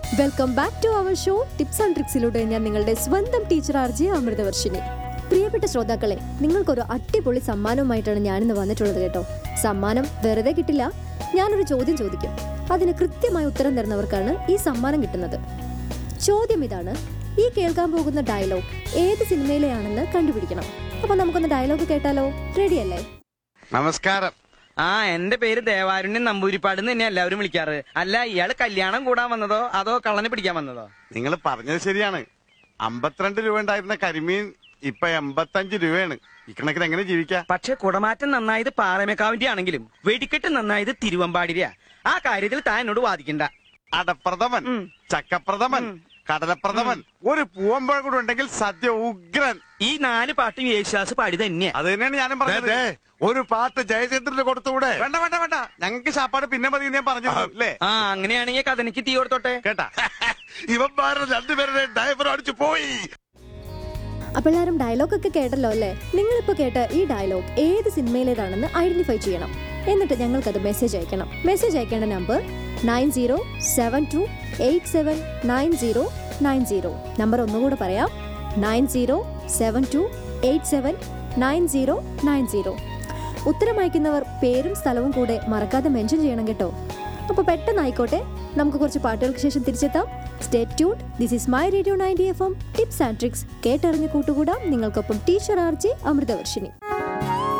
Welcome back to our show tips and ട്രിക്സിലൂടെ ഞാൻ നിങ്ങളുടെ സ്വന്തം ടീച്ചർ ആർ ജെ അമൃതവർഷിനി പ്രിയപ്പെട്ട ശ്രോതാക്കളെ നിങ്ങൾക്കൊരു അടിപൊളി സമ്മാനവുമായിട്ടാണ് ഞാനിന്ന് വന്നിട്ടുള്ളത് കേട്ടോ സമ്മാനം വെറുതെ കിട്ടില്ല ഞാനൊരു ചോദ്യം ചോദിക്കും അതിന് കൃത്യമായ ഉത്തരം തരുന്നവർക്കാണ് ഈ സമ്മാനം കിട്ടുന്നത് ചോദ്യം ഇതാണ് ഈ കേൾക്കാൻ പോകുന്ന ഡയലോഗ് ഏത് സിനിമയിലെയാണെന്ന് കണ്ടുപിടിക്കണം അപ്പൊ നമുക്കൊന്ന് ഡയലോഗ് കേട്ടാലോ റെഡിയല്ലേ നമസ്കാരം ആ എന്റെ പേര് ദേവാരുണ്യൻ നമ്പൂരിപ്പാട് എന്ന് തന്നെ എല്ലാവരും വിളിക്കാറ് അല്ല ഇയാള് കല്യാണം കൂടാൻ വന്നതോ അതോ കള്ളനെ പിടിക്കാൻ വന്നതോ നിങ്ങൾ പറഞ്ഞത് ശരിയാണ് അമ്പത്തിരണ്ട് രൂപ ഉണ്ടായിരുന്ന കരിമീൻ ഇപ്പൊ എൺപത്തഞ്ച് രൂപയാണ് ഇക്കണക്കിന് എങ്ങനെ ജീവിക്കാം പക്ഷെ കുടമാറ്റം നന്നായത് പാറമേക്കാവിന്റെ ആണെങ്കിലും വെടിക്കെട്ട് നന്നായത് തിരുവമ്പാടിരിയാ ആ കാര്യത്തിൽ താൻ എന്നോട് വാദിക്കണ്ട അടപ്രഥമൻ ഉം. ചക്കപ്രഥമൻ കടലപ്രഥമൻ ഒരു പൂവമ്പഴം കൂടെ ഉണ്ടെങ്കിൽ സദ്യ ഉഗ്രൻ ഈ നാല് പാട്ടും യേശുദാസ് പാടി തന്നെയാ അത് തന്നെയാണ് ഞാനും പറഞ്ഞത് ഒരു പാട്ട് ജയചന്ദ്രന് കൊടുത്തുകൂടെ വേണ്ട വേണ്ട വേണ്ട ഞങ്ങൾക്ക് ശാപ്പാട് പിന്നെ മതി എന്ന് ഞാൻ പറഞ്ഞു അല്ലേ ആ അങ്ങനെയാണെങ്കിൽ കഥനിക്ക് തീ കൊടുത്തോട്ടെ കേട്ടാ ഇവന്മാരുടെ രണ്ടുപേരുടെ ഡ്രൈവർ അടിച്ചു പോയി അപ്പോൾ എല്ലാവരും ഡയലോഗ് ഒക്കെ കേട്ടല്ലോ അല്ലേ നിങ്ങളിപ്പോൾ കേട്ട ഈ ഡയലോഗ് ഏത് സിനിമയിലേതാണെന്ന് ഐഡന്റിഫൈ ചെയ്യണം എന്നിട്ട് ഞങ്ങൾക്കത് മെസ്സേജ് അയക്കണം മെസ്സേജ് അയക്കേണ്ട number nine zero seven two eight seven nine zero nine zero number ഒന്നുകൂടെ പറയാം nine zero seven two eight seven nine zero nine zero ഉത്തരം അയക്കുന്നവർ പേരും സ്ഥലവും കൂടെ മറക്കാതെ മെൻഷൻ ചെയ്യണം കേട്ടോ അപ്പോൾ പെട്ടെന്ന് ആയിക്കോട്ടെ നമുക്ക് കുറച്ച് പാട്ടുകൾക്ക് ശേഷം തിരിച്ചെത്താം stay tune this is my radio ninety F M tips and tricks കേട്ടറിഞ്ഞ് കൂട്ടുകൂടാം നിങ്ങൾക്കൊപ്പം ടീച്ചർ ആർ ജെ അമൃതവർഷിനി